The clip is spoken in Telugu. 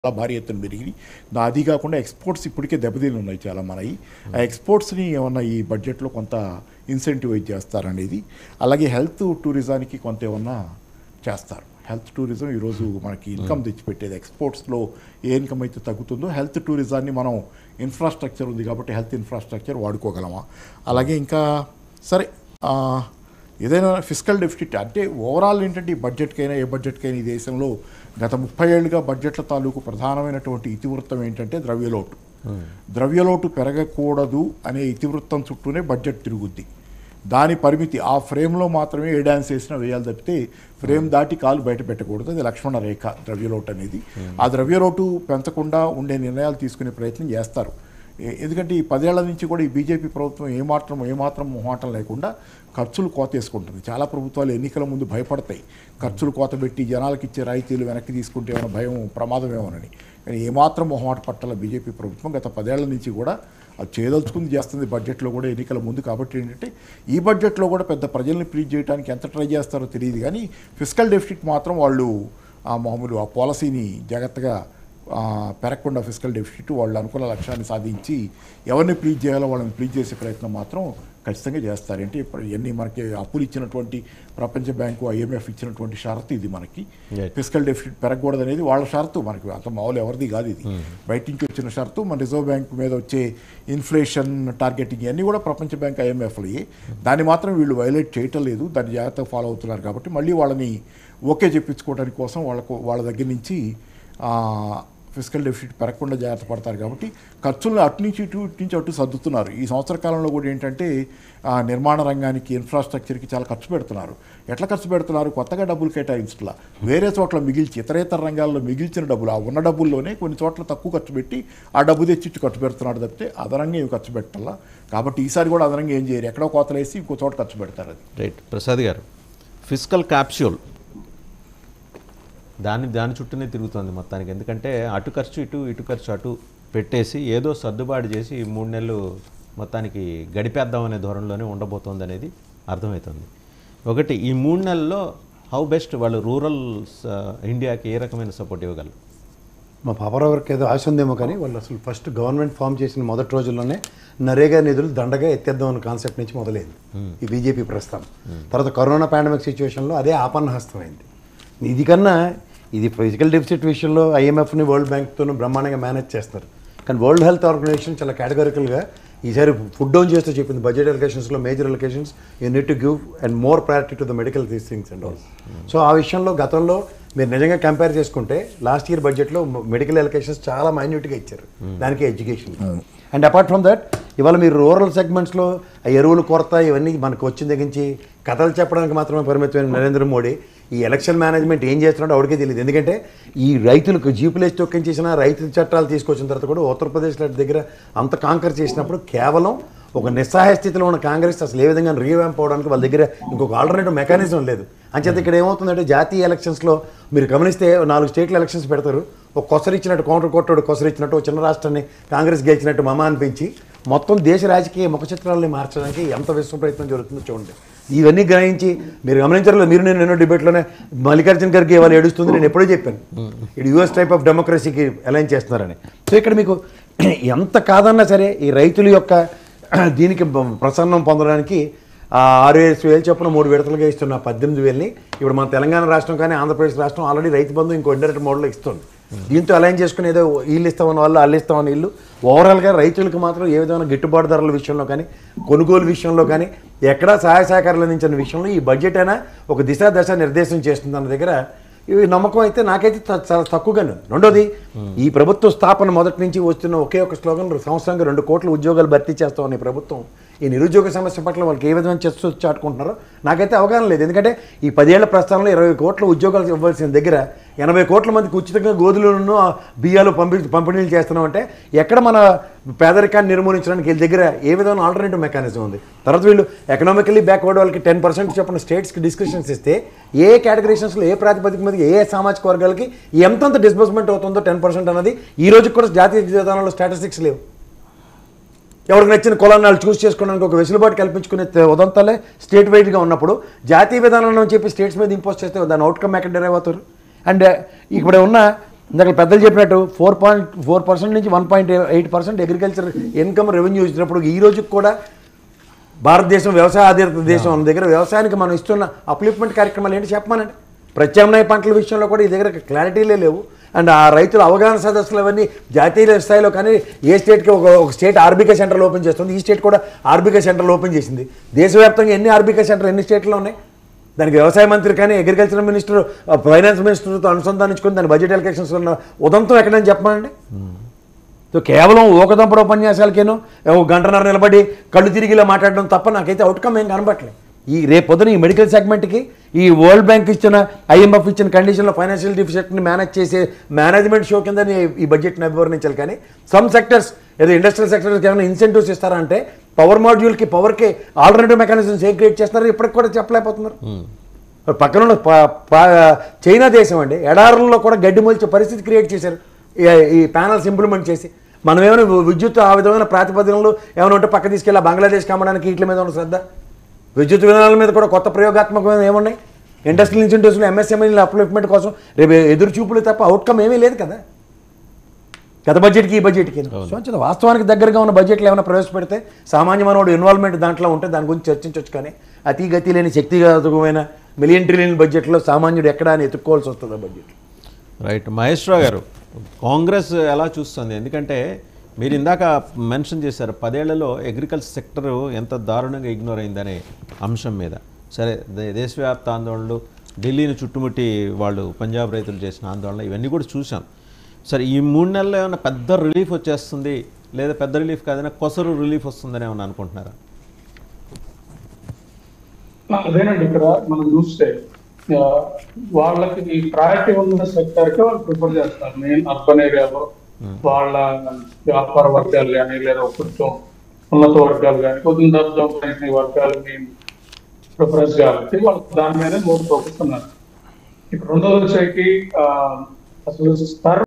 చాలా భారీ ఎత్తున పెరిగి దా- అది కాకుండా ఎక్స్పోర్ట్స్ ఇప్పటికే దెబ్బతిని ఉన్నాయి చాలా మనవి ఆ ఎక్స్పోర్ట్స్ని ఏమన్నా ఈ బడ్జెట్లో కొంత ఇన్సెంటివైజ్ చేస్తారనేది అలాగే హెల్త్ టూరిజానికి కొంత ఏమన్నా చేస్తారు హెల్త్ టూరిజం ఈరోజు మనకి ఇన్కమ్ తెచ్చిపెట్టేది ఎక్స్పోర్ట్స్లో ఏ ఇన్కమ్ అయితే తగ్గుతుందో హెల్త్ టూరిజాన్ని మనం ఇన్ఫ్రాస్ట్రక్చర్ ఉంది కాబట్టి హెల్త్ ఇన్ఫ్రాస్ట్రక్చర్ వాడుకోగలమా అలాగే ఇంకా సరే ఆ, ఏదైనా ఫిజికల్ డెఫిసిట్ అంటే ఓవరాల్ ఏంటంటే ఈ బడ్జెట్కైనా ఏ బడ్జెట్కైనా ఈ దేశంలో గత ముప్పై ఏళ్ళుగా బడ్జెట్ల తాలూకు ప్రధానమైనటువంటి ఇతివృత్తం ఏంటంటే ద్రవ్యలోటు ద్రవ్యలోటు పెరగకూడదు అనే ఇతివృత్తం చుట్టూనే బడ్జెట్ తిరుగుద్ది దాని పరిమితి ఆ ఫ్రేమ్లో మాత్రమే ఏ డ్యాన్స్ వేసినా వేయాలి తప్పితే ఫ్రేమ్ దాటి కాలు బయట పెట్టకూడదు అది లక్ష్మణ రేఖ ద్రవ్యలోటు అనేది ఆ ద్రవ్యలోటు పెంచకుండా ఉండే నిర్ణయాలు తీసుకునే ప్రయత్నం చేస్తారు ఏ- ఎందుకంటే ఈ పదేళ్ల నుంచి కూడా ఈ బీజేపీ ప్రభుత్వం ఏమాత్రం ఏమాత్రం మొహాటం లేకుండా ఖర్చులు కోతేసుకుంటుంది చాలా ప్రభుత్వాలు ఎన్నికల ముందు భయపడతాయి ఖర్చులు కోత పెట్టి జనాలకు ఇచ్చే రాయితీలు వెనక్కి తీసుకుంటే ఏమైనా భయం ప్రమాదమేమోనని కానీ ఏమాత్రం మొహమాట పట్టాల బీజేపీ ప్రభుత్వం గత పదేళ్ల నుంచి కూడా అది చేయదలుచుకుంది చేస్తుంది బడ్జెట్లో కూడా ఎన్నికల ముందు కాబట్టి ఏంటంటే ఈ బడ్జెట్లో కూడా పెద్ద ప్రజల్ని ప్లీజ్ చేయడానికి ఎంత ట్రై చేస్తారో తెలియదు కానీ ఫిజికల్ డెఫిసిట్ మాత్రం వాళ్ళు ఆ మామూలు ఆ పాలసీని జాగ్రత్తగా ఆ, పెరగకుండా ఫిజికల్ డెఫిసిట్ వాళ్ళు అనుకున్న లక్ష్యాన్ని సాధించి ఎవరిని ప్లీజ్ చేయాలో వాళ్ళని ప్లీజ్ చేసే ప్రయత్నం మాత్రం ఖచ్చితంగా చేస్తారు అంటే ఇప్పుడు ఎన్ని మనకి అప్పులు ఇచ్చినటువంటి ప్రపంచ బ్యాంకు ఐఎంఎఫ్ ఇచ్చినటువంటి షరతు ఇది మనకి Right. ఫిజికల్ డెఫిసిట్ పెరగకూడదు అనేది వాళ్ళ షరతు మనకి అంత మామూలు ఎవరిది కాదు ఇది బయట నుంచి వచ్చిన షరతు మన రిజర్వ్ బ్యాంక్ మీద వచ్చే ఇన్ఫ్లేషన్ టార్గెటింగ్ అన్నీ కూడా ప్రపంచ బ్యాంక్ ఐఎంఎఫ్లు దాన్ని మాత్రం వీళ్ళు వైలేట్ చేయటం లేదు దాన్ని జాగ్రత్తగా ఫాలో అవుతున్నారు కాబట్టి మళ్ళీ వాళ్ళని ఓకే చెప్పించుకోవడానికి కోసం వాళ్ళకు వాళ్ళ దగ్గర నుంచి ఫిజికల్ డెఫిసిట్ పెరగకుండా జాగ్రత్త పడతారు కాబట్టి ఖర్చులను అటు నుంచి ఇటు ఇటు నుంచి అటు సర్దుతున్నారు ఈ సంవత్సర కాలంలో కూడా ఏంటంటే ఆ, నిర్మాణ రంగానికి ఇన్ఫ్రాస్ట్రక్చర్కి చాలా ఖర్చు పెడుతున్నారు ఎట్లా ఖర్చు పెడుతున్నారు కొత్తగా డబ్బులు కేటాయించట్లా వేరే చోట్ల మిగిల్చి ఇతరేతర రంగాల్లో మిగిల్చిన డబ్బులు ఆ ఉన్న డబ్బుల్లోనే కొన్ని చోట్ల తక్కువ ఖర్చు పెట్టి ఆ డబ్బు తెచ్చి ఇటు ఖర్చు పెడుతున్నాడు తప్పితే అదనంగా ఏమి ఖర్చు పెట్టాలా కాబట్టి ఈసారి కూడా అదనంగా ఏం చేయరు ఎక్కడో కోతలేసి ఇంకో చోట ఖర్చు పెడతారు అది రైట్ ప్రసాద్ గారు ఫిజికల్ క్యాప్స్యూల్ దాని దాని చుట్టూనే తిరుగుతుంది మొత్తానికి ఎందుకంటే అటు ఖర్చు ఇటు ఇటు ఖర్చు అటు పెట్టేసి ఏదో సర్దుబాటు చేసి ఈ మూడు నెలలు మొత్తానికి గడిపేద్దాం అనే ధోరణిలోనే ఉండబోతోంది అనేది అర్థమవుతుంది ఒకటి ఈ మూడు నెలల్లో హౌ బెస్ట్ వాళ్ళు రూరల్ ఇండియాకి ఏ రకమైన సపోర్ట్ ఇవ్వగలరు మా పాపరావు గారికి ఏదో ఆశ ఉందేమో కానీ వాళ్ళు అసలు ఫస్ట్ గవర్నమెంట్ ఫామ్ చేసిన మొదటి రోజుల్లోనే నరేగా నిధులు దండగా ఎత్తేద్దాం అనే కాన్సెప్ట్ నుంచి మొదలైంది ఈ బీజేపీ ప్రస్థానం తర్వాత కరోనా పాండమిక్ సిచ్యువేషన్లో అదే ఆపన్నహస్తమైంది ఇది కన్నా ఇది ఫిజికల్ డెఫిసిట్ విషయంలో ఐఎంఎఫ్ని వరల్డ్ బ్యాంక్తోనూ బ్రహ్మాండంగా మేనేజ్ చేస్తారు కానీ వరల్డ్ హెల్త్ ఆర్గనైజేషన్ చాలా కేటగరికల్గా ఈసారి ఫుడ్ డౌన్ చేస్తూ చెప్పింది బడ్జెట్ ఎలకేషన్స్లో major allocations you need to give and more priority to the medical these things and all so ఆ విషయంలో గతంలో మీరు నిజంగా కంపేర్ చేసుకుంటే లాస్ట్ ఇయర్ బడ్జెట్లో మెడికల్ ఎలకేషన్స్ చాలా మైన్యూట్గా ఇచ్చారు దానికి education and apart from that ఇవాళ మీరు రూరల్ సెగ్మెంట్స్లో ఆ ఎరువులు కొరత ఇవన్నీ మనకు వచ్చిన దగ్గర నుంచి కథలు చెప్పడానికి మాత్రమే పరిమితమైన నరేంద్ర మోడీ ఈ ఎలక్షన్ మేనేజ్మెంట్ ఏం చేస్తున్నాడో ఎవరికే తెలియదు ఎందుకంటే ఈ రైతులకు జీపులేసి తొక్కించేసిన రైతు చట్టాలు తీసుకొచ్చిన తర్వాత కూడా ఉత్తరప్రదేశ్ లాంటి దగ్గర అంత కాంకర్ చేసినప్పుడు కేవలం ఒక నిస్సహాయ స్థితిలో ఉన్న కాంగ్రెస్ అసలు ఏ విధంగా రీవ్యాంప్ అవడానికి వాళ్ళ దగ్గర ఇంకొక ఆల్టర్నేటివ్ మెకానిజం లేదు అంచేత ఇక్కడ ఏమవుతుందంటే జాతీయ ఎలక్షన్స్లో మీరు గమనిస్తే నాలుగు స్టేట్ల ఎలక్షన్స్ పెడతారు ఒక కొసరిచ్చినట్టు కౌంటర్ కొట్టాడు కొసరిచ్చినట్టు ఒక చిన్న రాష్ట్రాన్ని కాంగ్రెస్ గెలిచినట్టు మమ అనిపించి మొత్తం దేశ రాజకీయ ముఖ చిత్రాలని మార్చడానికి ఎంత విశ్వ ప్రయత్నం జరుగుతుందో చూడండి ఇవన్నీ గ్రహించి మీరు గమనించారు మీరు నేను ఎన్నో డిబేట్లోనే మల్లికార్జున గారికి వాళ్ళు ఏడుస్తుంది నేను ఎప్పుడూ చెప్పాను ఇది యూఎస్ టైప్ ఆఫ్ డెమోక్రసీకి అలైన్ చేస్తున్నారని సో ఇక్కడ మీకు ఎంత కాదన్నా సరే ఈ రైతుల యొక్క దీనికి బ- ప్రసన్నం పొందడానికి ఆ ఆరు ఏడు వేలు చొప్పున మూడు విడతలుగా ఇస్తున్న పద్దెనిమిది వేలని ఇప్పుడు మన తెలంగాణ రాష్ట్రం కానీ ఆంధ్రప్రదేశ్ రాష్ట్రం ఆల్రెడీ రైతు బంధు ఇంకో ఇండైరెక్ట్ మోడల్లో ఇస్తుంది దీంతో అలైన్ చేసుకుని ఏదో వీళ్ళు ఇస్తామన్న వాళ్ళు వాళ్ళు ఇస్తామని వీళ్ళు ఓవరాల్గా రైతులకు మాత్రం ఏ విధమైన గిట్టుబాటు ధరల విషయంలో కానీ కొనుగోలు విషయంలో కానీ ఎక్కడా సహాయ సహకారాలు అందించిన విషయంలో ఈ బడ్జెట్ అయినా ఒక దిశ దశ నిర్దేశం చేస్తుంది అన్న దగ్గర ఇవి నమ్మకం అయితే నాకైతే త- చాలా తక్కువగానే ఉంది రెండోది ఈ ప్రభుత్వ స్థాపన మొదటి నుంచి వస్తున్న ఒకే ఒక స్లోగన్ సంవత్సరంగా రెండు కోట్ల ఉద్యోగాలు భర్తీ చేస్తామని ప్రభుత్వం ఈ నిరుద్యోగ సమస్య పట్ల వాళ్ళకి ఏ విధంగా చేస్తూ చాటుకుంటున్నారో నాకైతే అవగాహన లేదు ఎందుకంటే ఈ పదేళ్ల ప్రస్థానంలో ఇరవై కోట్ల ఉద్యోగాలు ఇవ్వాల్సిన దగ్గర ఎనభై కోట్ల మందికి ఉచితంగా గోధులను బియ్యాలు పంపి పంపిణీలు చేస్తున్నామంటే ఎక్కడ మన పేదరికాన్ని నిర్మూలించడానికి వీళ్ళ దగ్గర ఏ విధమైన ఆల్టర్నేటివ్ మెకానిజం ఉంది తర్వాత వీళ్ళు ఎకనామికల్లీ బ్యాక్వర్డ్ వాళ్ళకి టెన్ పర్సెంట్ చెప్పిన స్టేట్స్కి డిస్కషన్స్ ఇస్తే ఏ కేటగరీషన్స్లో ఏ ప్రాతిపదిక మీద ఏ సామాజిక వర్గాలకి ఎంతంత డిస్బర్స్మెంట్ అవుతుందో టెన్ పర్సెంట్ అన్నది ఈ రోజు కూడా జాతీయ విధానంలో స్టాటిస్టిక్స్ లేవు ఎవరికి నచ్చిన కులాన్ని వాళ్ళు చూస్ చేసుకోవడానికి ఒక వెసులుబాటు కల్పించుకునే త- ఉదంతాలే స్టేట్ వైడ్గా ఉన్నప్పుడు జాతీయ విధానం అని చెప్పి స్టేట్స్ మీద ఇంపోజ్ చేస్తే దాని అవుట్కమ్ ఎక్కడ డెరైవ్ అవుతారు అండ్ ఇక్కడ ఉన్న ఇందాక పెద్దలు చెప్పినట్టు ఫోర్ పాయింట్ ఫోర్ పర్సెంట్ నుంచి one point eight percent agriculture income revenue ఇచ్చినప్పుడు ఈ రోజుకి కూడా భారతదేశం వ్యవసాయ ఆధారిత దేశం ఉన్న దగ్గర వ్యవసాయానికి మనం ఇస్తున్న అప్లిప్మెంట్ కార్యక్రమాలు ఏంటి చెప్పమానండి ప్రత్యామ్నాయ పంటల విషయంలో కూడా ఈ దగ్గర క్లారిటీలే లేవు అండ్ ఆ రైతుల అవగాహన సదస్సులు అవన్నీ జాతీయ స్థాయిలో కానీ ఏ స్టేట్కి ఒక ఒక స్టేట్ ఆర్బీకే సెంటర్లు ఓపెన్ చేస్తుంది ఈ స్టేట్ కూడా ఆర్బీకే సెంటర్లు ఓపెన్ చేసింది దేశవ్యాప్తంగా ఎన్ని ఆర్బీకే సెంటర్ ఎన్ని స్టేట్లో ఉన్నాయి దానికి వ్యవసాయ మంత్రి కానీ అగ్రికల్చర్ మినిస్టర్ ఫైనాన్స్ మినిస్టర్తో అనుసంధానించుకొని దాని బడ్జెట్ ఎలక్షన్స్ ఉన్న ఉదంతం ఎక్కడని చెప్పమండి సో కేవలం ఊకదంపడ ఉపన్యాసాలకేనో ఒక గంటన్నర నిలబడి కళ్ళు తిరిగిలా మాట్లాడడం తప్ప నాకైతే అవుట్కమ్ ఏం కనబట్టలేదు ఈ రేపు పొద్దున ఈ మెడికల్ సెగ్మెంట్కి ఈ వరల్డ్ బ్యాంక్ ఇచ్చిన ఐఎంఎఫ్ ఇచ్చిన కండిషన్లో ఫైనాన్షియల్ డిఫిసిట్ని మేనేజ్ చేసే మేనేజ్మెంట్ షో కింద ఈ బడ్జెట్ని అభివర్ణించాలి కానీ సమ్ సెక్టర్స్ ఏదో ఇండస్ట్రియల్ సెక్టర్స్కి ఏమైనా ఇన్సెంటివ్స్ ఇస్తారా అంటే పవర్ మాడ్యూల్కి పవర్కి ఆల్టర్నేటివ్ మెకానిజమ్స్ ఏం క్రియేట్ చేస్తున్నారు ఇప్పటికి కూడా చెప్పలేకపోతున్నారు పక్కన ఉన్న ప- ప- చైనా దేశం అండి ఎడారుల్లో కూడా గడ్డి మొలిచే పరిస్థితి క్రియేట్ చేశారు ఈ- ఈ ప్యానల్స్ ఇంప్లిమెంట్ చేసి మనం ఏమైనా విద్యుత్ ఆ విధమైన ప్రాతిపదికనలు ఏమైనా ఉంటే పక్క తీసుకెళ్ళి బంగ్లాదేశ్కి అమ్మడానికి వీటి మీద ఉన్న శ్రద్ధ విద్యుత్ విధానాల మీద కూడా కొత్త ప్రయోగాత్మకమైన ఏమున్నాయి ఇండస్ట్రియల్ ఇన్సెంటివ్స్లో ఎంఎస్ఎంఈల అప్లిప్మెంట్ కోసం రేపు ఎదురు చూపులు తప్ప అవుట్కమ్ ఏమీ లేదు కదా గత బడ్జెట్కి ఈ బడ్జెట్కి సో అంచేత వాస్తవానికి దగ్గరగా ఉన్న బడ్జెట్లు ఏమైనా ప్రవేశపెడితే సామాన్య మానవుడు ఇన్వాల్వ్మెంట్ దాంట్లో ఉంటే దాని గురించి చర్చించవచ్చు కానీ అతి గతి లేని శక్తిగతమైన మిలియన్ ట్రిలియన్ బడ్జెట్లో సామాన్యుడు ఎక్కడా అని ఎత్తుక్కోవాల్సి వస్తుంది ఆ బడ్జెట్ రైట్ మహేశ్వరరావు గారు కాంగ్రెస్ ఎలా చూస్తుంది ఎందుకంటే మీరు ఇందాక మెన్షన్ చేశారు పదేళ్లలో అగ్రికల్చర్ సెక్టర్ ఎంత దారుణంగా ఇగ్నోర్ అయిందనే అంశం మీద సరే దే- దేశవ్యాప్త ఆందోళనలు ఢిల్లీని చుట్టుముట్టి వాళ్ళు పంజాబ్ రైతులు చేసిన ఆందోళన ఇవన్నీ కూడా చూసాం సరే ఈ మూడు నెలల్లో ఏమైనా పెద్ద రిలీఫ్ వచ్చేస్తుంది లేదా పెద్ద రిలీఫ్ కాదైనా కొసరు రిలీఫ్ వస్తుందని ఏమైనా అనుకుంటున్నారా అదేనండి ఇక్కడ మనం చూస్తే ఆ, వాళ్ళకి ఈ ప్రయారిటీ ఉన్న సెక్టర్ కి వాళ్ళు ప్రిఫర్ చేస్తారు మెయిన్ అర్బన్ ఏరియాలో వాళ్ళ వ్యాపార వర్గాలు కానీ లేదా కొంచెం ఉన్నత వర్గాలు కానీ కొంచెం దర్జా కలిగిన వర్గాలు మెయిన్ ప్రిఫరెన్స్ కాబట్టి వాళ్ళు దాని మీద మోర్ ఫోకస్ ఉన్నారు ఇప్పుడు రెండోది వచ్చేకి ఆ, అసలు స్థర